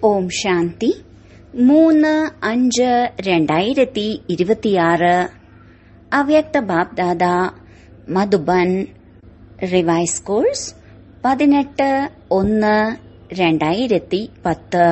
ഓം ശാന്തി മൂന്ന് അഞ്ച് രണ്ടായിരത്തി ഇരുപത്തിയാറ് അവ്യക്ത ബാപ്ദാദ മധുബൻ റിവൈസ് കോഴ്സ് പതിനെട്ട് ഒന്ന് രണ്ടായിരത്തി പത്ത്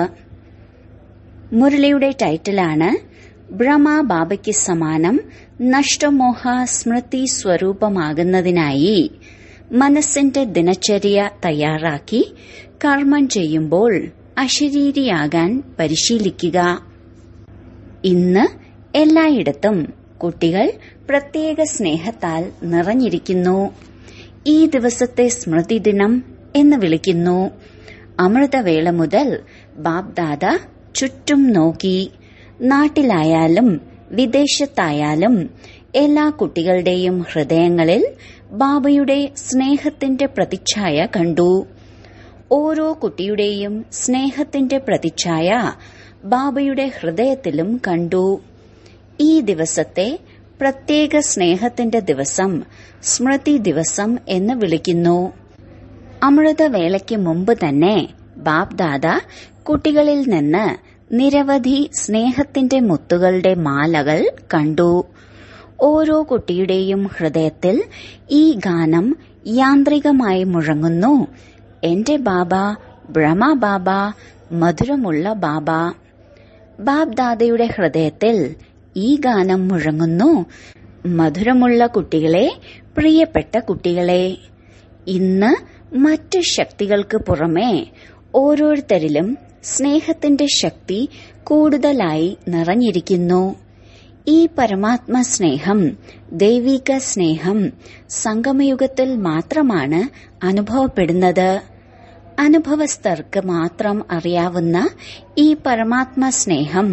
മുരളിയുടെ ടൈറ്റിലാണ് ബ്രഹ്മ ബാബയ്ക്ക് സമാനം നഷ്ടമോഹ സ്മൃതി സ്വരൂപമാകുന്നതിനായി മനസ്സിന്റെ ദിനചര്യ തയ്യാറാക്കി കർമ്മം ചെയ്യുമ്പോൾ അശരീരിയാകാൻ പരിശീലിക്കുക ഇന്ന് എല്ലായിടത്തും കുട്ടികൾ പ്രത്യേക സ്നേഹത്താൽ നിറഞ്ഞിരിക്കുന്നു ഈ ദിവസത്തെ സ്മൃതി ദിനം എന്ന് വിളിക്കുന്നു അമൃതവേള മുതൽ ബാബ്ദാദ ചുറ്റും നോക്കി നാട്ടിലായാലും വിദേശത്തായാലും എല്ലാ കുട്ടികളുടെയും ഹൃദയങ്ങളിൽ ബാബയുടെ സ്നേഹത്തിന്റെ പ്രതിച്ഛായ കണ്ടു ഓരോ കുട്ടിയുടെയും സ്നേഹത്തിന്റെ പ്രതിച്ഛായ ബാബയുടെ ഹൃദയത്തിലും കണ്ടു ഈ ദിവസത്തെ പ്രത്യേക സ്നേഹത്തിന്റെ ദിവസം സ്മൃതി ദിവസം എന്ന് വിളിക്കുന്നു അമൃതവേളയ്ക്ക് മുമ്പ് തന്നെ ബാബ്ദാദ കുട്ടികളിൽ നിന്ന് നിരവധി സ്നേഹത്തിന്റെ മുത്തുകളുടെ മാലകൾ കണ്ടു ഓരോ കുട്ടിയുടെയും ഹൃദയത്തിൽ ഈ ഗാനം യാന്ത്രികമായി മുഴങ്ങുന്നു എന്റെ ബാബ ബ്രഹ്മ ബാബ മധുരമുള്ള ബാബ ബാബ്ദാദയുടെ ഹൃദയത്തിൽ ഈ ഗാനം മുഴങ്ങുന്നു മധുരമുള്ള കുട്ടികളെ പ്രിയപ്പെട്ട കുട്ടികളെ ഇന്ന് മറ്റ് ശക്തികൾക്ക് പുറമെ ഓരോരുത്തരിലും സ്നേഹത്തിന്റെ ശക്തി കൂടുതലായി നിറഞ്ഞിരിക്കുന്നു ഈ പരമാത്മ സ്നേഹം ദൈവിക സ്നേഹം സംഗമയുഗത്തിൽ മാത്രമാണ് അനുഭവപ്പെടുന്നത് അനുഭവസ്ഥർക്ക് മാത്രം അറിയാവുന്ന ഈ പരമാത്മ സ്നേഹം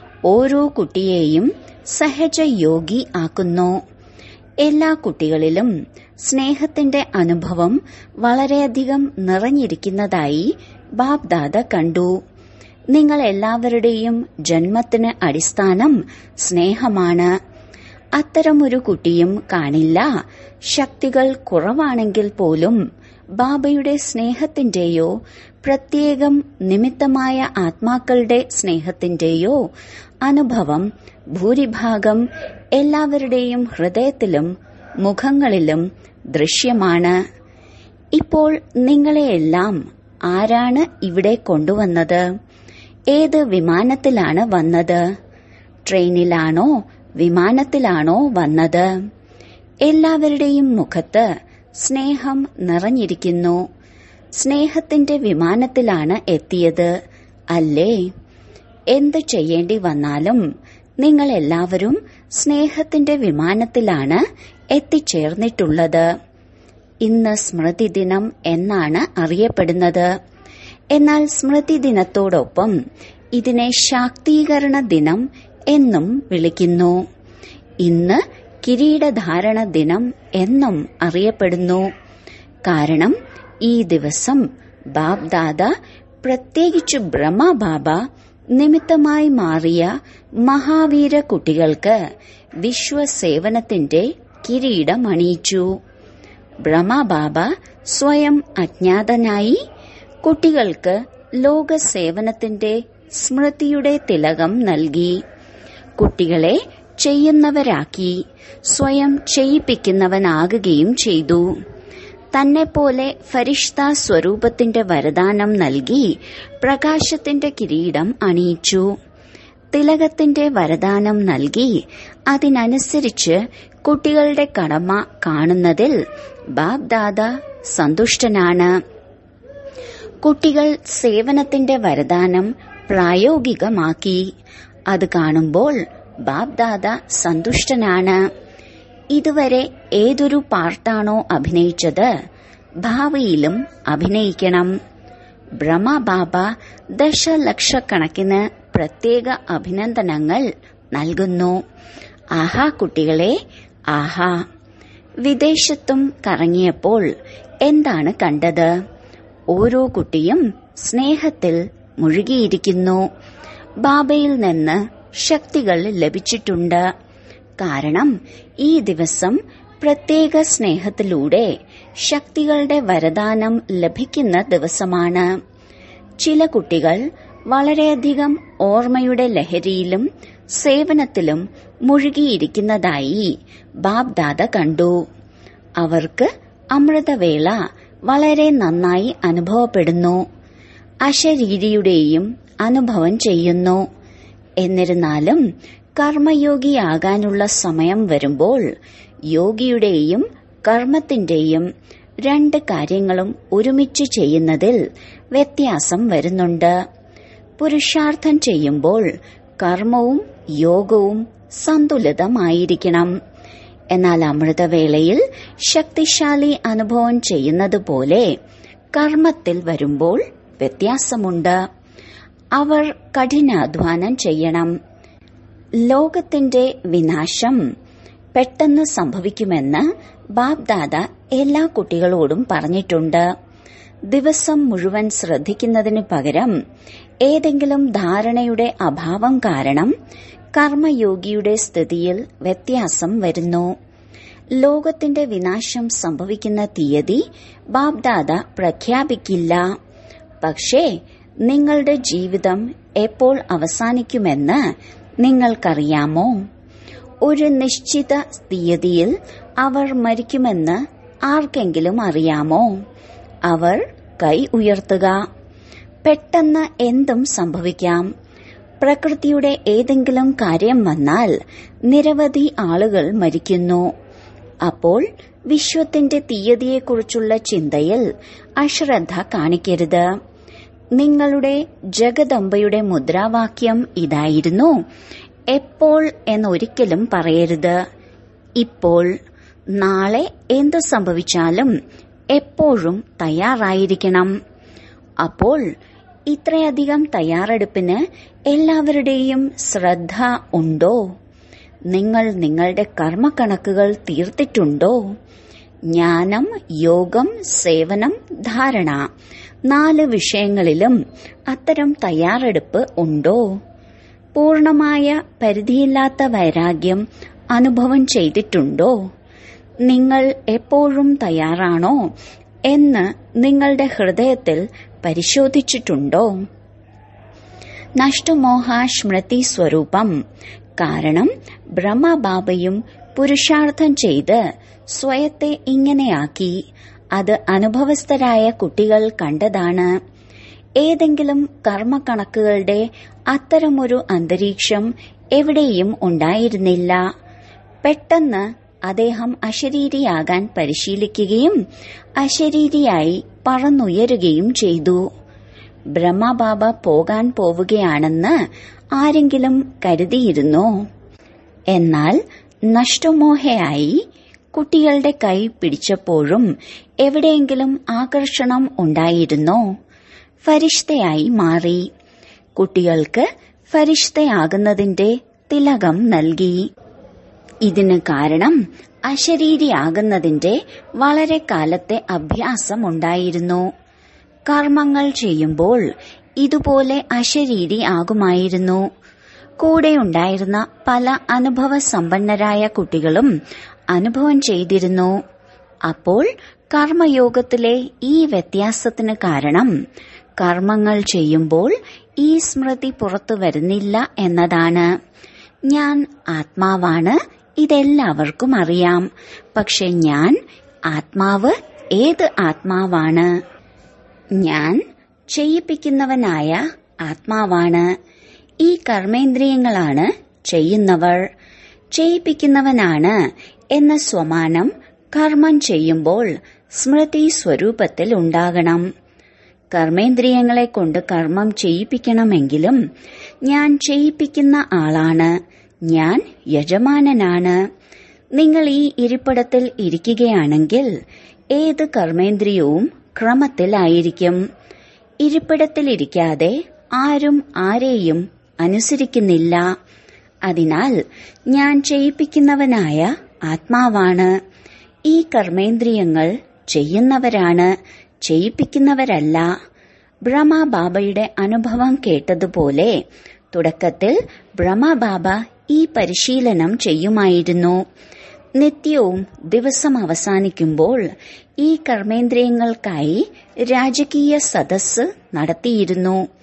ഓരോ കുട്ടിയെയും സഹജ യോഗി ആക്കുന്നു എല്ലാ കുട്ടികളിലും സ്നേഹത്തിന്റെ അനുഭവം വളരെയധികം നിറഞ്ഞിരിക്കുന്നതായി ബാബ്ദാദ കണ്ടു നിങ്ങൾ എല്ലാവരുടെയും ജന്മത്തിന് അടിസ്ഥാനം സ്നേഹമാണ് അത്തരമൊരു കുട്ടിയും കാണില്ല ശക്തികൾ കുറവാണെങ്കിൽ പോലും ബാബയുടെ സ്നേഹത്തിന്റെയോ പ്രത്യേകം നിമിത്തമായ ആത്മാക്കളുടെ സ്നേഹത്തിന്റെയോ അനുഭവം ഭൂരിഭാഗം എല്ലാവരുടെയും ഹൃദയത്തിലും മുഖങ്ങളിലും ദൃശ്യമാണ് ഇപ്പോൾ നിങ്ങളെയെല്ലാം ആരാണ് ഇവിടെ കൊണ്ടുവന്നത് ഏത് വിമാനത്തിലാണ് വന്നത് ട്രെയിനിലാണോ വിമാനത്തിലാണോ വന്നത് എല്ലാവരുടെയും മുഖത്ത് സ്നേഹം നിറഞ്ഞിരിക്കുന്നു സ്നേഹത്തിന്റെ വിമാനത്തിലാണ് എത്തിയത് അല്ലേ എന്ത് ചെയ്യേണ്ടി വന്നാലും നിങ്ങൾ എല്ലാവരും സ്നേഹത്തിന്റെ വിമാനത്തിലാണ് എത്തിച്ചേർന്നിട്ടുള്ളത് ഇന്ന് സ്മൃതി ദിനം എന്നാണ് അറിയപ്പെടുന്നത് എന്നാൽ സ്മൃതി ദിനത്തോടൊപ്പം ഇതിനെ ശാക്തീകരണ ദിനം എന്നും വിളിക്കുന്നു ഇന്ന് കിരീടധാരണ ദിനം എന്നും അറിയപ്പെടുന്നു കാരണം ഈ ദിവസം ബാബ്ദാദ പ്രത്യേകിച്ച് ബ്രഹ്മബാബ നിമിത്തമായി മാറിയ മഹാവീര കുട്ടികൾക്ക് വിശ്വസേവനത്തിന്റെ കിരീടം അണിയിച്ചു ബ്രഹ്മബാബ സ്വയം അജ്ഞാതനായി കുട്ടികൾക്ക് ലോകസേവനത്തിന്റെ സ്മൃതിയുടെ തിലകം നൽകി കുട്ടികളെ ചെയ്യുന്നവരാക്കി സ്വയം ചെയ്യിപ്പിക്കുന്നവനാകുകയും ചെയ്തു തന്നെപ്പോലെ ഫരിഷ്ത സ്വരൂപത്തിന്റെ വരദാനം നൽകി പ്രകാശത്തിന്റെ കിരീടം അണിയിച്ചു തിലകത്തിന്റെ വരദാനം നൽകി അതിനനുസരിച്ച് കുട്ടികളുടെ കടമ കാണുന്നതിൽ ബാബ്ദാദ സന്തുഷ്ടനാണ് കുട്ടികൾ സേവനത്തിന്റെ വരദാനം പ്രായോഗികമാക്കി അത് കാണുമ്പോൾ ബാബ്ദാദ സന്തുഷ്ടനാണ് ഇതുവരെ ഏതൊരു പാർട്ടാണോ അഭിനയിച്ചത് ഭാവിയിലും അഭിനയിക്കണം ബ്രഹ്മബാബ ദശലക്ഷക്കണക്കിന് പ്രത്യേക അഭിനന്ദനങ്ങൾ നൽകുന്നു ആഹാ കുട്ടികളെ ആഹാ വിദേശത്തും കറങ്ങിയപ്പോൾ എന്താണ് കണ്ടത് ഓരോ കുട്ടിയും സ്നേഹത്തിൽ മുഴുകിയിരിക്കുന്നു ബാബയിൽ നിന്ന് ശക്തികൾ ലഭിച്ചിട്ടുണ്ട് കാരണം ഈ ദിവസം പ്രത്യേക സ്നേഹത്തിലൂടെ ശക്തികളുടെ വരദാനം ലഭിക്കുന്ന ദിവസമാണ് ചില കുട്ടികൾ വളരെയധികം ഓർമ്മയുടെ ലഹരിയിലും സേവനത്തിലും മുഴുകിയിരിക്കുന്നതായി ബാബ്ദാദ കണ്ടു അവർക്ക് അമൃതവേള വളരെ നന്നായി അനുഭവപ്പെടുന്നു അശരീരിയുടെയും അനുഭവം ചെയ്യുന്നു എന്നിരുന്നാലും കർമ്മയോഗിയാകാനുള്ള സമയം വരുമ്പോൾ യോഗിയുടെയും കർമ്മത്തിന്റെയും രണ്ട് കാര്യങ്ങളും ഒരുമിച്ച് ചെയ്യുന്നതിൽ വ്യത്യാസം വരുന്നുണ്ട് പുരുഷാർത്ഥം ചെയ്യുമ്പോൾ കർമ്മവും യോഗവും സന്തുലിതമായിരിക്കണം എന്നാൽ അമൃതവേളയിൽ ശക്തിശാലി അനുഭവം ചെയ്യുന്നത് പോലെ കർമ്മത്തിൽ വരുമ്പോൾ വ്യത്യാസമുണ്ട് അവർ കഠിനാധ്വാനം ചെയ്യണം ലോകത്തിന്റെ വിനാശം പെട്ടെന്ന് സംഭവിക്കുമെന്ന് ബാബ്ദാദ എല്ലാ കുട്ടികളോടും പറഞ്ഞിട്ടുണ്ട് ദിവസം മുഴുവൻ ശ്രദ്ധിക്കുന്നതിനു പകരം ഏതെങ്കിലും ധാരണയുടെ അഭാവം കാരണം കർമ്മയോഗിയുടെ സ്ഥിതിയിൽ വ്യത്യാസം വരുന്നു ലോകത്തിന്റെ വിനാശം സംഭവിക്കുന്ന തീയതി ബാബ്ദാദ പ്രഖ്യാപിക്കില്ല പക്ഷേ നിങ്ങളുടെ ജീവിതം എപ്പോൾ അവസാനിക്കുമെന്ന് നിങ്ങൾക്കറിയാമോ ഒരു നിശ്ചിത തീയതിയിൽ അവർ മരിക്കുമെന്ന് ആർക്കെങ്കിലും അറിയാമോ അവർ കൈ ഉയർത്തുക പെട്ടെന്ന് എന്തും സംഭവിക്കാം പ്രകൃതിയുടെ ഏതെങ്കിലും കാര്യം വന്നാൽ നിരവധി ആളുകൾ മരിക്കുന്നു അപ്പോൾ വിശ്വത്തിന്റെ തീയതിയെക്കുറിച്ചുള്ള ചിന്തയിൽ അശ്രദ്ധ കാണിക്കരുത് നിങ്ങളുടെ ജഗദമ്പയുടെ മുദ്രാവാക്യം ഇതായിരുന്നു എപ്പോൾ എന്നൊരിക്കലും പറയരുത് ഇപ്പോൾ നാളെ എന്ത് സംഭവിച്ചാലും എപ്പോഴും തയ്യാറായിരിക്കണം അപ്പോൾ ഇത്രയധികം തയ്യാറെടുപ്പിന് എല്ലാവരുടെയും ശ്രദ്ധ ഉണ്ടോ നിങ്ങൾ നിങ്ങളുടെ കർമ്മക്കണക്കുകൾ തീർത്തിട്ടുണ്ടോ ജ്ഞാനം യോഗം സേവനം ധാരണ നാല് വിഷയങ്ങളിലും അത്തരം തയ്യാറെടുപ്പ് ഉണ്ടോ പൂർണമായ പരിധിയില്ലാത്ത വൈരാഗ്യം അനുഭവം ചെയ്തിട്ടുണ്ടോ നിങ്ങൾ എപ്പോഴും തയ്യാറാണോ എന്ന് നിങ്ങളുടെ ഹൃദയത്തിൽ പരിശോധിച്ചിട്ടുണ്ടോ നഷ്ടമോഹ സ്മൃതി സ്വരൂപം കാരണം ബ്രഹ്മബാബയും പുരുഷാർത്ഥം ചെയ്ത് സ്വയത്തെ ഇങ്ങനെയാക്കി അത് അനുഭവസ്ഥരായ കുട്ടികൾ കണ്ടതാണ് ഏതെങ്കിലും കർമ്മക്കണക്കുകളുടെ അത്തരമൊരു അന്തരീക്ഷം എവിടെയും ഉണ്ടായിരുന്നില്ല പെട്ടെന്ന് അദ്ദേഹം അശരീരിയാകാൻ പരിശീലിക്കുകയും അശരീരിയായി പറന്നുയരുകയും ചെയ്തു ബ്രഹ്മബാബ പോകാൻ പോവുകയാണെന്ന് ആരെങ്കിലും കരുതിയിരുന്നോ എന്നാൽ നഷ്ടമോഹയായി കുട്ടികളുടെ കൈ പിടിച്ചപ്പോഴും എവിടെയെങ്കിലും ആകർഷണം ഉണ്ടായിരുന്നോ ഫരിഷ്തയായി മാറി കുട്ടികൾക്ക് ഫരിഷ്തയാകുന്നതിന്റെ തിലകം നൽകി ഇതിന് കാരണം അശരീരിയാകുന്നതിന്റെ വളരെ കാലത്തെ അഭ്യാസമുണ്ടായിരുന്നു കർമ്മങ്ങൾ ചെയ്യുമ്പോൾ ഇതുപോലെ അശരീരി ആകുമായിരുന്നു കൂടെയുണ്ടായിരുന്ന പല അനുഭവ സമ്പന്നരായ കുട്ടികളും അനുഭവം ചെയ്തിരുന്നു അപ്പോൾ കർമ്മയോഗത്തിലെ ഈ വ്യത്യാസത്തിന് കാരണം കർമ്മങ്ങൾ ചെയ്യുമ്പോൾ ഈ സ്മൃതി പുറത്തു വരുന്നില്ല എന്നതാണ് ഞാൻ ആത്മാവാണ് ഇതെല്ലാവർക്കും അറിയാം പക്ഷെ ഞാൻ ആത്മാവ് ഏത് ആത്മാവാണ് ഞാൻ ചെയ്യിപ്പിക്കുന്നവനായ ആത്മാവാണ് ഈ കർമ്മേന്ദ്രിയങ്ങളാണ് ചെയ്യുന്നവർ ചെയ്യിപ്പിക്കുന്നവനാണ് എന്ന സ്വമാനം കർമ്മം ചെയ്യുമ്പോൾ സ്മൃതി സ്വരൂപത്തിൽ ഉണ്ടാകണം കർമ്മേന്ദ്രിയങ്ങളെ കൊണ്ട് കർമ്മം ചെയ്യിപ്പിക്കണമെങ്കിലും ഞാൻ ചെയ്യിപ്പിക്കുന്ന ആളാണ് ഞാൻ യജമാനനാണ് നിങ്ങൾ ഈ ഇരിപ്പിടത്തിൽ ഇരിക്കുകയാണെങ്കിൽ ഏത് കർമ്മേന്ദ്രിയവും ക്രമത്തിലായിരിക്കും ഇരിപ്പിടത്തിലിരിക്കാതെ ആരും ആരെയും അനുസരിക്കുന്നില്ല അതിനാൽ ഞാൻ ചെയ്യിപ്പിക്കുന്നവനായ ആത്മാവാണ് ഈ കർമ്മേന്ദ്രിയങ്ങൾ ചെയ്യുന്നവരാണ് ചെയ്യിപ്പിക്കുന്നവരല്ല ബ്രഹ്മബാബയുടെ അനുഭവം കേട്ടതുപോലെ തുടക്കത്തിൽ ബ്രഹ്മബാബ ഈ പരിശീലനം ചെയ്യുമായിരുന്നു നിത്യവും ദിവസം അവസാനിക്കുമ്പോൾ ഈ കർമ്മേന്ദ്രിയങ്ങൾക്കായി രാജകീയ സദസ് നടത്തിയിരുന്നു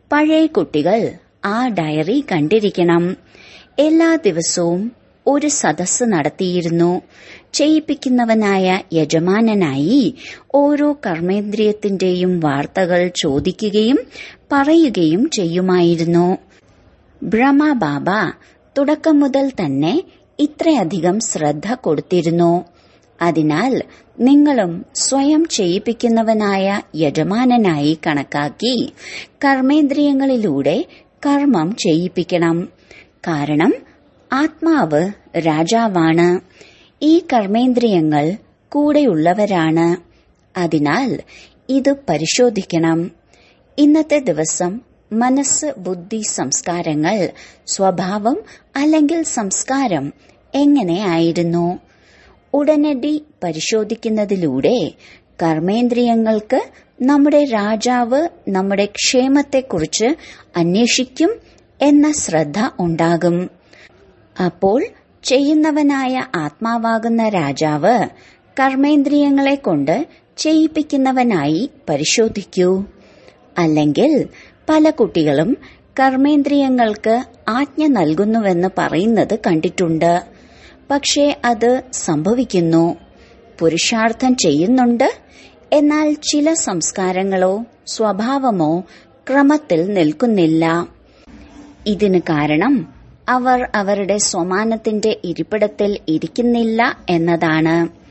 പഴയ കുട്ടികൾ ആ ഡയറി കണ്ടിരിക്കണം എല്ലാ ദിവസവും ഒരു സദസ്സ് നടത്തിയിരുന്നു ചെയ്യിപ്പിക്കുന്നവനായ യജമാനനായി ഓരോ കർമ്മേന്ദ്രിയത്തിന്റെയും വാർത്തകൾ ചോദിക്കുകയും പറയുകയും ചെയ്യുമായിരുന്നു ബ്രഹ്മബാബ തുടക്കം മുതൽ തന്നെ ഇത്രയധികം ശ്രദ്ധ കൊടുത്തിരുന്നു അതിനാൽ നിങ്ങളും സ്വയം ചെയ്യിപ്പിക്കുന്നവനായ യജമാനനായി കണക്കാക്കി കർമ്മേന്ദ്രിയങ്ങളിലൂടെ കർമ്മം ചെയ്യിപ്പിക്കണം കാരണം ആത്മാവ് രാജാവാണ് ഈ കർമ്മേന്ദ്രിയങ്ങൾ കൂടെയുള്ളവരാണ് അതിനാൽ ഇത് പരിശോധിക്കണം ഇന്നത്തെ ദിവസം മനസ്സ് ബുദ്ധി സംസ്കാരങ്ങൾ സ്വഭാവം അല്ലെങ്കിൽ സംസ്കാരം എങ്ങനെയായിരുന്നു ഉടനടി പരിശോധിക്കുന്നതിലൂടെ കർമ്മേന്ദ്രിയങ്ങൾക്ക് നമ്മുടെ രാജാവ് നമ്മുടെ ക്ഷേമത്തെക്കുറിച്ച് അന്വേഷിക്കും എന്ന ശ്രദ്ധ ഉണ്ടാകും അപ്പോൾ ചെയ്യുന്നവനായ ആത്മാവാകുന്ന രാജാവ് കർമ്മേന്ദ്രിയങ്ങളെ കൊണ്ട് ചെയ്യിപ്പിക്കുന്നവനായി പരിശോധിക്കൂ അല്ലെങ്കിൽ പല കുട്ടികളും കർമ്മേന്ദ്രിയങ്ങൾക്ക് ആജ്ഞ നൽകുന്നുവെന്ന് പറയുന്നത് കണ്ടിട്ടുണ്ട് പക്ഷേ അത് സംഭവിക്കുന്നു പുരുഷാർത്ഥം ചെയ്യുന്നുണ്ട് എന്നാൽ ചില സംസ്കാരങ്ങളോ സ്വഭാവമോ ക്രമത്തിൽ നിൽക്കുന്നില്ല ഇതിന് കാരണം അവർ അവരുടെ സ്വമാനത്തിന്റെ ഇരിപ്പിടത്തിൽ ഇരിക്കുന്നില്ല എന്നതാണ്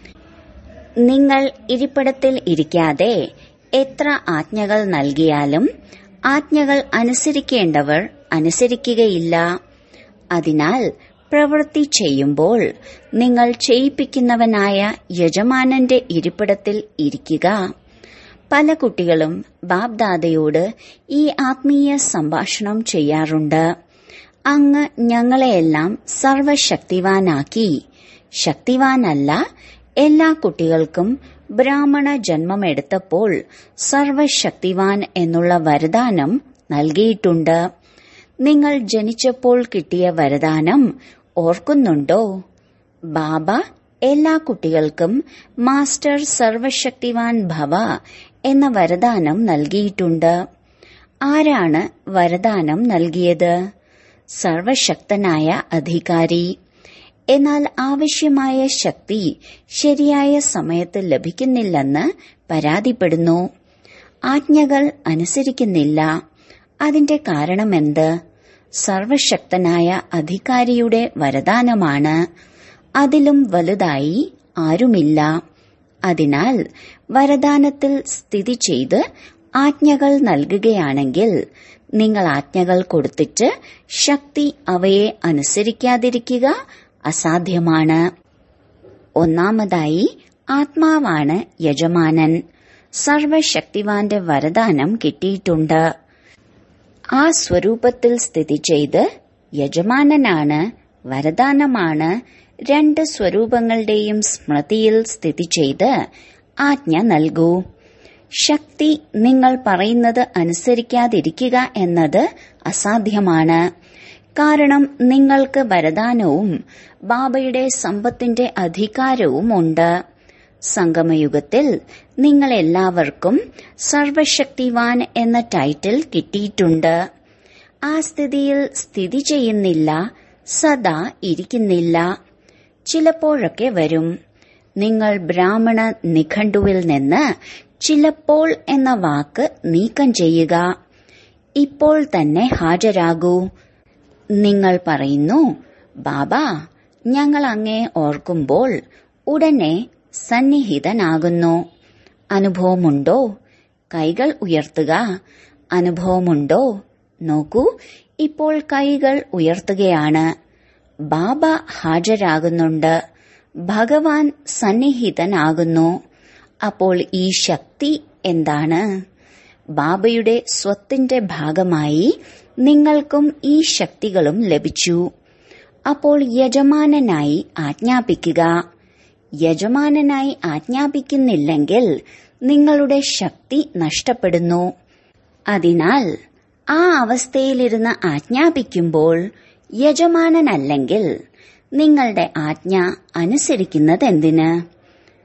നിങ്ങൾ ഇരിപ്പിടത്തിൽ ഇരിക്കാതെ എത്ര ആജ്ഞകൾ നൽകിയാലും ആജ്ഞകൾ അനുസരിക്കേണ്ടവർ അനുസരിക്കുകയില്ല അതിനാൽ പ്രവൃത്തി ചെയ്യുമ്പോൾ നിങ്ങൾ ചെയ്യിപ്പിക്കുന്നവനായ യജമാനന്റെ ഇരിപ്പിടത്തിൽ ഇരിക്കുക പല കുട്ടികളും ബാബ്ദാദയോട് ഈ ആത്മീയ സംഭാഷണം ചെയ്യാറുണ്ട് അങ്ങ് ഞങ്ങളെയെല്ലാം സർവശക്തിവാനാക്കി ശക്തിവാനല്ല എല്ലാ കുട്ടികൾക്കും ബ്രാഹ്മണ ജന്മമെടുത്തപ്പോൾ സർവശക്തിവാൻ എന്നുള്ള വരദാനം നൽകിയിട്ടുണ്ട് നിങ്ങൾ ജനിച്ചപ്പോൾ കിട്ടിയ വരദാനം ഓർക്കുന്നുണ്ടോ ബാബ എല്ലാ കുട്ടികൾക്കും മാസ്റ്റർ സർവശക്തിവാൻ ഭവ എന്ന വരദാനം നൽകിയിട്ടുണ്ട് ആരാണ് വരദാനം നൽകിയത് സർവശക്തനായ അധികാരി എന്നാൽ ആവശ്യമായ ശക്തി ശരിയായ സമയത്ത് ലഭിക്കുന്നില്ലെന്ന് പരാതിപ്പെടുന്നു ആജ്ഞകൾ അനുസരിക്കുന്നില്ല അതിന്റെ കാരണമെന്ത് സർവശക്തനായ അധികാരിയുടെ വരദാനമാണ് അതിലും വലുതായി ആരുമില്ല അതിനാൽ വരദാനത്തിൽ സ്ഥിതി ചെയ്ത് ആജ്ഞകൾ നൽകുകയാണെങ്കിൽ നിങ്ങൾ ആജ്ഞകൾ കൊടുത്തിട്ട് ശക്തി അവയെ അനുസരിക്കാതിരിക്കുക അസാധ്യമാണ് ഒന്നാമതായി ആത്മാവാണ് യജമാനൻ സർവശക്തിവാന്റെ വരദാനം കിട്ടിയിട്ടുണ്ട് ആ സ്വരൂപത്തിൽ സ്ഥിതി ചെയ്ത് യജമാനനാണ് വരദാനമാണ് രണ്ട് സ്വരൂപങ്ങളുടെയും സ്മൃതിയിൽ സ്ഥിതി ചെയ്ത് ആജ്ഞ നൽകൂ ശക്തി നിങ്ങൾ പറയുന്നത് അനുസരിക്കാതിരിക്കുക എന്നത് അസാധ്യമാണ് കാരണം നിങ്ങൾക്ക് വരദാനവും ബാബയുടെ സമ്പത്തിന്റെ അധികാരവും ഉണ്ട് സംഗമയുഗത്തിൽ നിങ്ങൾ എല്ലാവർക്കും സർവശക്തിവാൻ എന്ന ടൈറ്റിൽ കിട്ടിയിട്ടുണ്ട് ആ സ്ഥിതിയിൽ സ്ഥിതി ചെയ്യുന്നില്ല സദാ ഇരിക്കുന്നില്ല ചിലപ്പോഴൊക്കെ വരും നിങ്ങൾ ബ്രാഹ്മണ നിഘണ്ടുവിൽ നിന്ന് ചിലപ്പോൾ എന്ന വാക്ക് നീക്കം ചെയ്യുക ഇപ്പോൾ തന്നെ ഹാജരാകൂ നിങ്ങൾ പറയുന്നു ബാബ ഞങ്ങൾ അങ്ങേ ഓർക്കുമ്പോൾ ഉടനെ സന്നിഹിതനാകുന്നു അനുഭവമുണ്ടോ കൈകൾ ഉയർത്തുക അനുഭവമുണ്ടോ നോക്കൂ ഇപ്പോൾ കൈകൾ ഉയർത്തുകയാണ് ബാബ ഹാജരാകുന്നുണ്ട് ഭഗവാൻ സന്നിഹിതനാകുന്നു അപ്പോൾ ഈ ശക്തി എന്താണ് ബാബയുടെ സ്വത്തിന്റെ ഭാഗമായി നിങ്ങൾക്കും ഈ ശക്തികളും ലഭിച്ചു അപ്പോൾ യജമാനനായി ആജ്ഞാപിക്കുക യജമാനനായി ആജ്ഞാപിക്കുന്നില്ലെങ്കിൽ നിങ്ങളുടെ ശക്തി നഷ്ടപ്പെടുന്നു അതിനാൽ ആ അവസ്ഥയിലിരുന്ന് ആജ്ഞാപിക്കുമ്പോൾ യജമാനനല്ലെങ്കിൽ നിങ്ങളുടെ ആജ്ഞ അനുസരിക്കുന്നതെന്തിന്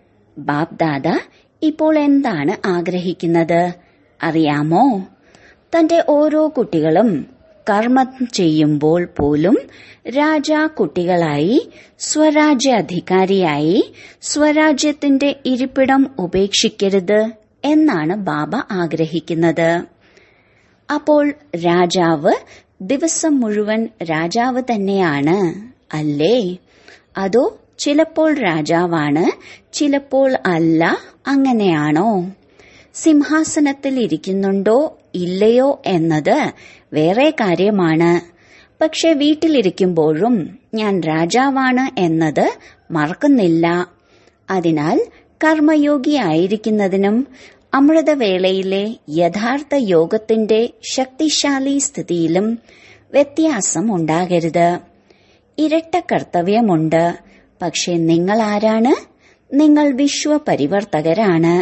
ബാബ്ദാദ ഇപ്പോൾ എന്താണ് ആഗ്രഹിക്കുന്നത് അറിയാമോ തന്റെ ഓരോ കുട്ടികളും കർമ്മം ചെയ്യുമ്പോൾ പോലും രാജാ കുട്ടികളായി സ്വരാജ്യ അധികാരിയായി സ്വരാജ്യത്തിന്റെ ഇരിപ്പിടം ഉപേക്ഷിക്കരുത് എന്നാണ് ബാബ ആഗ്രഹിക്കുന്നത് അപ്പോൾ രാജാവ് ദിവസം മുഴുവൻ രാജാവ് തന്നെയാണ് അല്ലേ അതോ ചിലപ്പോൾ രാജാവാണ് ചിലപ്പോൾ അല്ല അങ്ങനെയാണോ സിംഹാസനത്തിൽ ഇരിക്കുന്നുണ്ടോ ഇല്ലയോ എന്നത് വേറെ കാര്യമാണ് പക്ഷെ വീട്ടിലിരിക്കുമ്പോഴും ഞാൻ രാജാവാണ് എന്നത് മറക്കുന്നില്ല അതിനാൽ കർമ്മയോഗിയായിരിക്കുന്നതിനും അമൃതവേളയിലെ യഥാർത്ഥ യോഗത്തിന്റെ ശക്തിശാലി സ്ഥിതിയിലും വ്യത്യാസം ഉണ്ടാകരുത് ഇരട്ട കർത്തവ്യമുണ്ട് പക്ഷെ നിങ്ങൾ ആരാണ് നിങ്ങൾ വിശ്വപരിവർത്തകരാണ്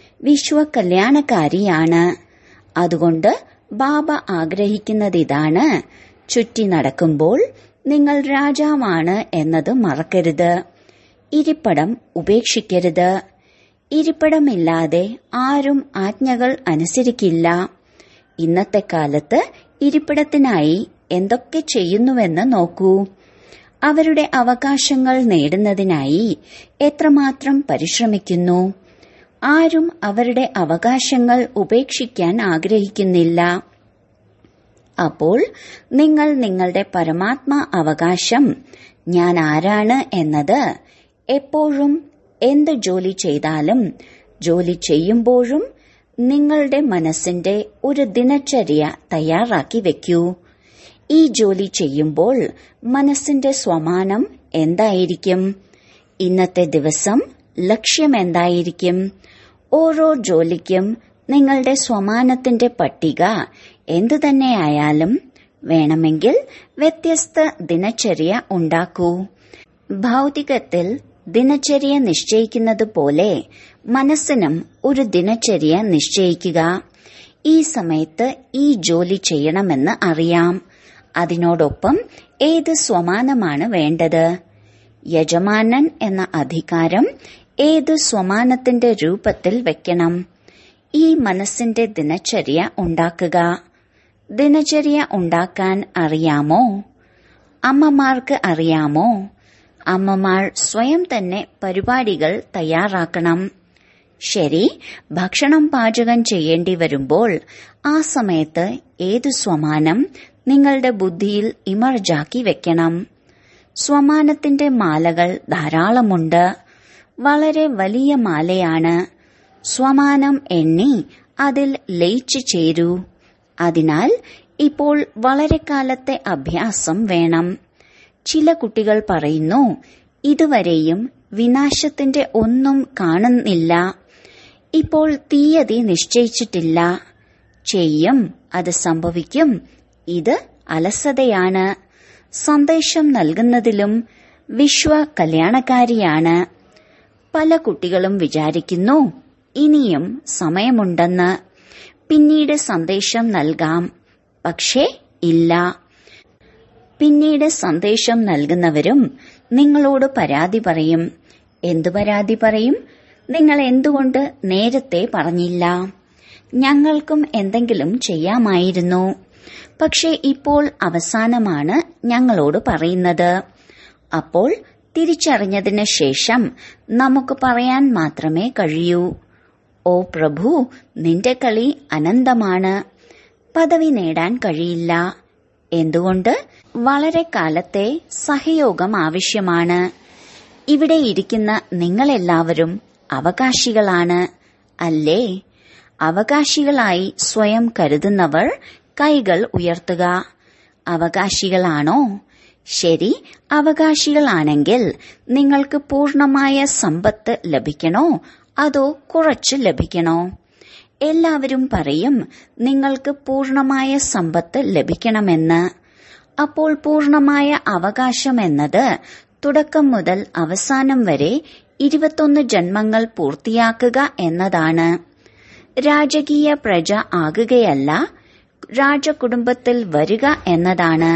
വിശ്വകല്യാണക്കാരിയാണ് അതുകൊണ്ട് ബാബ ആഗ്രഹിക്കുന്നത് ഇതാണ് ചുറ്റി നടക്കുമ്പോൾ നിങ്ങൾ രാജാവാണ് എന്നത് മറക്കരുത് ഇരിപ്പടം ഉപേക്ഷിക്കരുത് ഇരിപ്പിടമില്ലാതെ ആരും ആജ്ഞകൾ അനുസരിക്കില്ല ഇന്നത്തെ കാലത്ത് ഇരിപ്പിടത്തിനായി എന്തൊക്കെ ചെയ്യുന്നുവെന്ന് നോക്കൂ അവരുടെ അവകാശങ്ങൾ നേടുന്നതിനായി എത്രമാത്രം പരിശ്രമിക്കുന്നു ആരും അവരുടെ അവകാശങ്ങൾ ഉപേക്ഷിക്കാൻ ആഗ്രഹിക്കുന്നില്ല അപ്പോൾ നിങ്ങൾ നിങ്ങളുടെ പരമാത്മ അവകാശം ഞാൻ ആരാണ് എന്നത് എപ്പോഴും എന്ത് ജോലി ചെയ്താലും ജോലി ചെയ്യുമ്പോഴും നിങ്ങളുടെ മനസ്സിന്റെ ഒരു ദിനചര്യ തയ്യാറാക്കി വെക്കൂ ഈ ജോലി ചെയ്യുമ്പോൾ മനസ്സിന്റെ സ്വമാനം എന്തായിരിക്കും ഇന്നത്തെ ദിവസം ലക്ഷ്യം എന്തായിരിക്കും ഓരോ ജോലിക്കും നിങ്ങളുടെ സ്വമാനത്തിന്റെ പട്ടിക എന്തു തന്നെയായാലും വേണമെങ്കിൽ വ്യത്യസ്ത ദിനചര്യ ഉണ്ടാക്കൂ ഭൗതികത്തിൽ ദിനചര്യ നിശ്ചയിക്കുന്നത് പോലെ മനസ്സിനും ഒരു ദിനചര്യ നിശ്ചയിക്കുക ഈ സമയത്ത് ഈ ജോലി ചെയ്യണമെന്ന് അറിയാം അതിനോടൊപ്പം ഏത് സ്വമാനമാണ് വേണ്ടത് യജമാനൻ എന്ന അധികാരം ഏത് സ്വമാനത്തിന്റെ രൂപത്തിൽ വെക്കണം ഈ മനസ്സിന്റെ ദിനചര്യ ഉണ്ടാക്കുക ദിനചര്യ ഉണ്ടാക്കാൻ അറിയാമോ അമ്മമാർക്ക് അറിയാമോ അമ്മമാർ സ്വയം തന്നെ പരിപാടികൾ തയ്യാറാക്കണം ശരി ഭക്ഷണം പാചകം ചെയ്യേണ്ടി വരുമ്പോൾ ആ സമയത്ത് ഏത് സ്വമാനം നിങ്ങളുടെ ബുദ്ധിയിൽ ഇമർജാക്കി വെക്കണം സ്വമാനത്തിന്റെ മാലകൾ ധാരാളമുണ്ട് വളരെ വലിയ മാലയാണ് സ്വമാനം എണ്ണി അതിൽ ലയിച്ചു ചേരൂ അതിനാൽ ഇപ്പോൾ വളരെ കാലത്തെ അഭ്യാസം വേണം ചില കുട്ടികൾ പറയുന്നു ഇതുവരെയും വിനാശത്തിന്റെ ഒന്നും കാണുന്നില്ല ഇപ്പോൾ തീയതി നിശ്ചയിച്ചിട്ടില്ല ചെയ്യും അത് സംഭവിക്കും ഇത് അലസതയാണ് സന്ദേശം നൽകുന്നതിലും വിശ്വ കല്യാണക്കാരിയാണ് പല കുട്ടികളും വിചാരിക്കുന്നു ഇനിയും സമയമുണ്ടെന്ന് പിന്നീട് സന്ദേശം നൽകാം പക്ഷേ ഇല്ല പിന്നീട് സന്ദേശം നൽകുന്നവരും നിങ്ങളോട് പരാതി പറയും എന്തു പരാതി പറയും നിങ്ങൾ എന്തുകൊണ്ട് നേരത്തെ പറഞ്ഞില്ല ഞങ്ങൾക്കും എന്തെങ്കിലും ചെയ്യാമായിരുന്നു പക്ഷെ ഇപ്പോൾ അവസാനമാണ് ഞങ്ങളോട് പറയുന്നത് അപ്പോൾ തിരിച്ചറിഞ്ഞതിന് ശേഷം നമുക്ക് പറയാൻ മാത്രമേ കഴിയൂ ഓ പ്രഭു നിന്റെ കളി അനന്തമാണ് പദവി നേടാൻ കഴിയില്ല എന്തുകൊണ്ട് വളരെ കാലത്തെ സഹയോഗം ആവശ്യമാണ് ഇവിടെ ഇരിക്കുന്ന നിങ്ങളെല്ലാവരും അവകാശികളാണ് അല്ലേ അവകാശികളായി സ്വയം കരുതുന്നവർ കൈകൾ ഉയർത്തുക അവകാശികളാണോ ശരി അവകാശികളാണെങ്കിൽ നിങ്ങൾക്ക് പൂർണമായ സമ്പത്ത് ലഭിക്കണോ അതോ കുറച്ച് ലഭിക്കണോ എല്ലാവരും പറയും നിങ്ങൾക്ക് പൂർണമായ സമ്പത്ത് ലഭിക്കണമെന്ന് അപ്പോൾ പൂർണമായ അവകാശം എന്നത് തുടക്കം മുതൽ അവസാനം വരെ ഇരുപത്തൊന്ന് ജന്മങ്ങൾ പൂർത്തിയാക്കുക എന്നതാണ് രാജകീയ പ്രജ ആകുകയല്ല രാജകുടുംബത്തിൽ വരിക എന്നതാണ്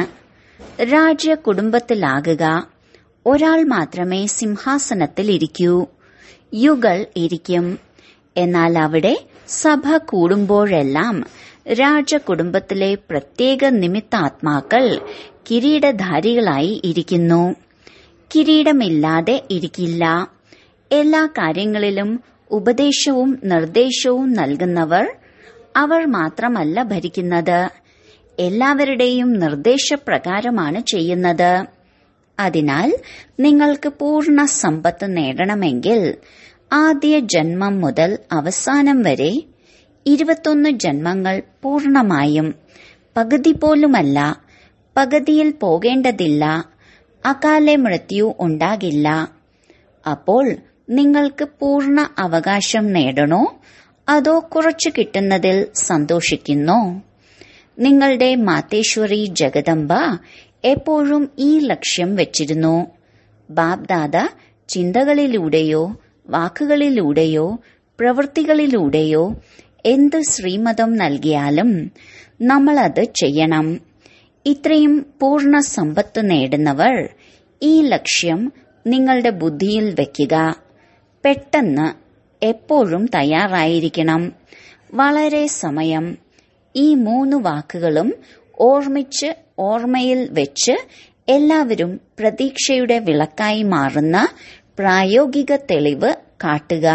രാജകുടുംബത്തിലാകുക ഒരാൾ മാത്രമേ സിംഹാസനത്തിൽ ഇരിക്കൂ യുഗൾ ഇരിക്കും എന്നാൽ അവിടെ സഭ കൂടുമ്പോഴെല്ലാം രാജകുടുംബത്തിലെ പ്രത്യേക നിമിത്താത്മാക്കൾ കിരീടധാരികളായി ഇരിക്കുന്നു കിരീടമില്ലാതെ ഇരിക്കില്ല എല്ലാ കാര്യങ്ങളിലും ഉപദേശവും നിർദ്ദേശവും നൽകുന്നവർ അവർ മാത്രമല്ല ഭരിക്കുന്നത് എല്ലാവരുടെയും നിർദ്ദേശപ്രകാരമാണ് ചെയ്യുന്നത് അതിനാൽ നിങ്ങൾക്ക് പൂർണ്ണ സമ്പത്ത് നേടണമെങ്കിൽ ആദ്യ ജന്മം മുതൽ അവസാനം വരെ ഇരുപത്തൊന്ന് ജന്മങ്ങൾ പൂർണമായും പകുതി പോലുമല്ല പകുതിയിൽ പോകേണ്ടതില്ല അകാലെ മൃത്യു ഉണ്ടാകില്ല അപ്പോൾ നിങ്ങൾക്ക് പൂർണ്ണ അവകാശം നേടണോ അതോ കുറച്ചു കിട്ടുന്നതിൽ സന്തോഷിക്കുന്നോ നിങ്ങളുടെ മാതേശ്വരി ജഗദംബ എപ്പോഴും ഈ ലക്ഷ്യം വെച്ചിരുന്നു ബാബ്ദാദ ചിന്തകളിലൂടെയോ വാക്കുകളിലൂടെയോ പ്രവൃത്തികളിലൂടെയോ എന്ത് ശ്രീമതം നൽകിയാലും നമ്മളത് ചെയ്യണം ഇത്രയും പൂർണ്ണ സമ്പത്ത് നേടുന്നവർ ഈ ലക്ഷ്യം നിങ്ങളുടെ ബുദ്ധിയിൽ വെക്കുക പെട്ടെന്ന് എപ്പോഴും തയ്യാറായിരിക്കണം വളരെ സമയം ഈ മൂന്ന് വാക്കുകളും ഓർമ്മിച്ച് ഓർമ്മയിൽ വെച്ച് എല്ലാവരും പ്രതീക്ഷയുടെ വിളക്കായി മാറുന്ന പ്രായോഗിക തെളിവ് കാട്ടുക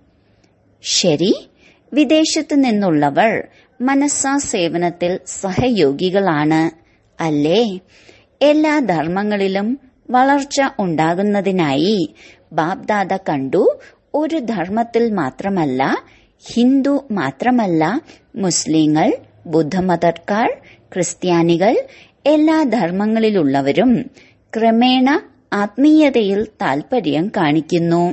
ശരി വിദേശത്തു നിന്നുള്ളവർ മനസ്സാ സേവനത്തിൽ സഹയോഗികളാണ് അല്ലേ എല്ലാ ധർമ്മങ്ങളിലും വളർച്ച ഉണ്ടാകുന്നതിനായി ബാബ്ദാദ കണ്ടു ഒരു ധർമ്മത്തിൽ മാത്രമല്ല ഹിന്ദു മാത്രമല്ല മുസ്ലിങ്ങൾ ബുദ്ധമതക്കാർ ക്രിസ്ത്യാനികൾ എല്ലാ ധർമ്മങ്ങളിലുള്ളവരും ക്രമേണ ആത്മീയതയിൽ താൽപര്യം കാണിക്കുന്നു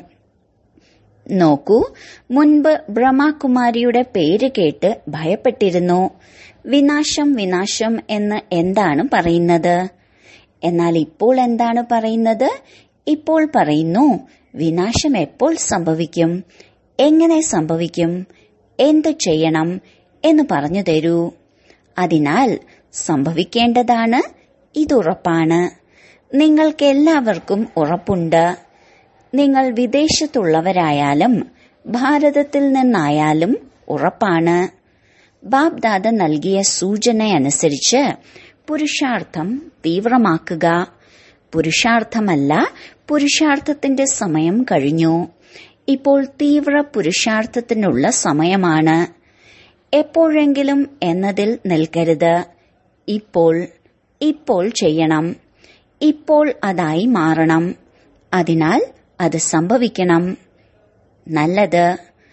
നോക്കൂ മുൻപ് ബ്രഹ്മകുമാരിയുടെ പേര് കേട്ട് ഭയപ്പെട്ടിരുന്നു വിനാശം വിനാശം എന്ന് എന്താണ് പറയുന്നത് എന്നാൽ ഇപ്പോൾ എന്താണ് പറയുന്നത് ഇപ്പോൾ പറയുന്നു വിനാശം എപ്പോൾ സംഭവിക്കും എങ്ങനെ സംഭവിക്കും എന്ത് ചെയ്യണം എന്ന് പറഞ്ഞു തരൂ അതിനാൽ സംഭവിക്കേണ്ടതാണ് ഇതുറപ്പാണ് നിങ്ങൾക്കെല്ലാവർക്കും ഉറപ്പുണ്ട് നിങ്ങൾ വിദേശത്തുള്ളവരായാലും ഭാരതത്തിൽ നിന്നായാലും ഉറപ്പാണ് ബാബ്ദാദ നൽകിയ സൂചനയനുസരിച്ച് പുരുഷാർത്ഥം തീവ്രമാക്കുക പുരുഷാർത്ഥമല്ല പുരുഷാർത്ഥത്തിന്റെ സമയം കഴിഞ്ഞു ഇപ്പോൾ തീവ്ര പുരുഷാർത്ഥത്തിനുള്ള സമയമാണ് എപ്പോഴെങ്കിലും എന്നതിൽ നിൽക്കരുത് ഇപ്പോൾ ഇപ്പോൾ ചെയ്യണം ഇപ്പോൾ അതായി മാറണം അതിനാൽ അത് സംഭവിക്കണം നല്ലത്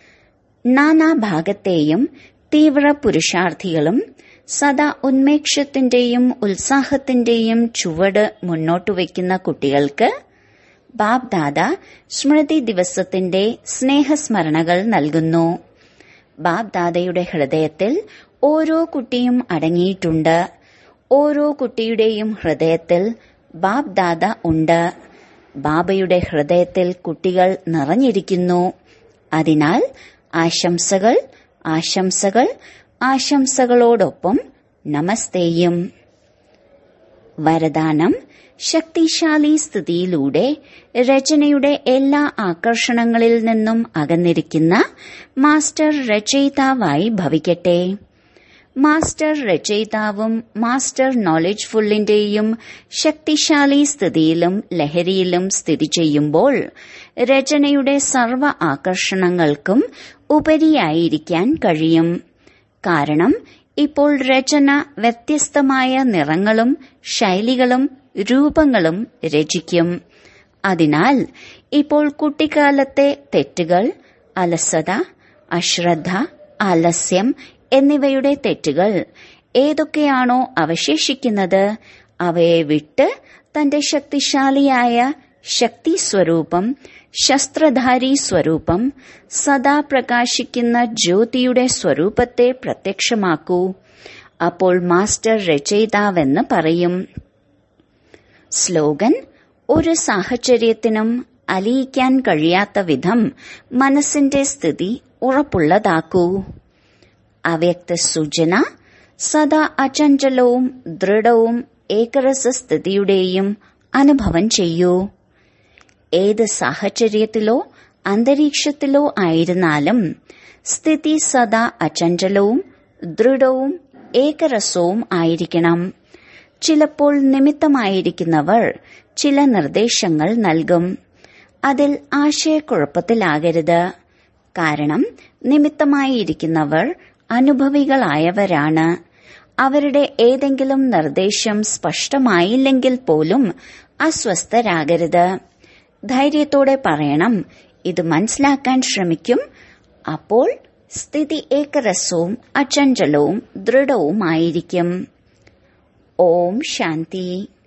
നാനാഭാഗത്തെയും തീവ്ര പുരുഷാർത്ഥികളും സദാ ഉന്മേഷത്തിന്റെയും ഉത്സാഹത്തിന്റെയും ചുവട് മുന്നോട്ടു വയ്ക്കുന്ന കുട്ടികൾക്ക് ബാബ്ദാദ സ്മൃതി ദിവസത്തിന്റെ സ്നേഹസ്മരണകൾ നൽകുന്നു ബാബ്ദാദയുടെ ഹൃദയത്തിൽ ഓരോ കുട്ടിയും അടങ്ങിയിട്ടുണ്ട് ഓരോ കുട്ടിയുടെയും ഹൃദയത്തിൽ ബാബ്ദാദ ഉണ്ട് ബാബയുടെ ഹൃദയത്തിൽ കുട്ടികൾ നിറഞ്ഞിരിക്കുന്നു അതിനാൽ ആശംസകൾ ആശംസകൾ ആശംസകളോടൊപ്പം നമസ്തേയും വരദാനം ശക്തിശാലി സ്ഥിതിയിലൂടെ രചനയുടെ എല്ലാ ആകർഷണങ്ങളിൽ നിന്നും അകന്നിരിക്കുന്ന മാസ്റ്റർ രചയിതാവായി ഭവിക്കട്ടെ മാസ്റ്റർ രചയിതാവും മാസ്റ്റർ നോളജ് ഫുള്ളിന്റെയും ശക്തിശാലി സ്ഥിതിയിലും ലഹരിയിലും സ്ഥിതി ചെയ്യുമ്പോൾ രചനയുടെ സർവ ആകർഷണങ്ങൾക്കും ഉപരിയായിരിക്കാൻ കഴിയും കാരണം ഇപ്പോൾ രചന വ്യത്യസ്തമായ നിറങ്ങളും ശൈലികളും രൂപങ്ങളും രചിക്കും അതിനാൽ ഇപ്പോൾ കുട്ടിക്കാലത്തെ തെറ്റുകൾ അലസത അശ്രദ്ധ ആലസ്യം എന്നിവയുടെ തെറ്റുകൾ ഏതൊക്കെയാണോ അവശേഷിക്കുന്നത് അവയെ വിട്ട് തന്റെ ശക്തിശാലിയായ ശക്തി സ്വരൂപം ശസ്ത്രധാരി സ്വരൂപം സദാ പ്രകാശിക്കുന്ന ജ്യോതിയുടെ സ്വരൂപത്തെ പ്രത്യക്ഷമാക്കൂ അപ്പോൾ മാസ്റ്റർ രചയിതാവെന്ന് പറയും സ്ലോഗൻ ഒരു സാഹചര്യത്തിനും അലിയിക്കാൻ കഴിയാത്ത വിധം മനസ്സിന്റെ സ്ഥിതി ഉറപ്പുള്ളതാക്കൂ അവ്യക്ത സൂചന സദാ അചഞ്ചലവും ദൃഢവും ഏകരസസ്ഥിതിയുടെയും അനുഭവം ചെയ്യൂ ഏത് സാഹചര്യത്തിലോ അന്തരീക്ഷത്തിലോ ആയിരുന്നാലും സ്ഥിതി സദാ അചഞ്ചലവും ദൃഢവും ഏകരസവും ആയിരിക്കണം ചിലപ്പോൾ നിമിത്തമായിരിക്കുന്നവർ ചില നിർദ്ദേശങ്ങൾ നൽകും അതിൽ ആശയക്കുഴപ്പത്തിലാകരുത് കാരണം നിമിത്തമായിരിക്കുന്നവർ അനുഭവികളായവരാണ് അവരുടെ ഏതെങ്കിലും നിർദ്ദേശം സ്പഷ്ടമായില്ലെങ്കിൽ പോലും അസ്വസ്ഥരാകരുത് ധൈര്യത്തോടെ പറയണം ഇത് മനസ്സിലാക്കാൻ ശ്രമിക്കും അപ്പോൾ സ്ഥിതി ഏകരസവും അചഞ്ചലവും ദൃഢവുമായിരിക്കും ഓം ശാന്തി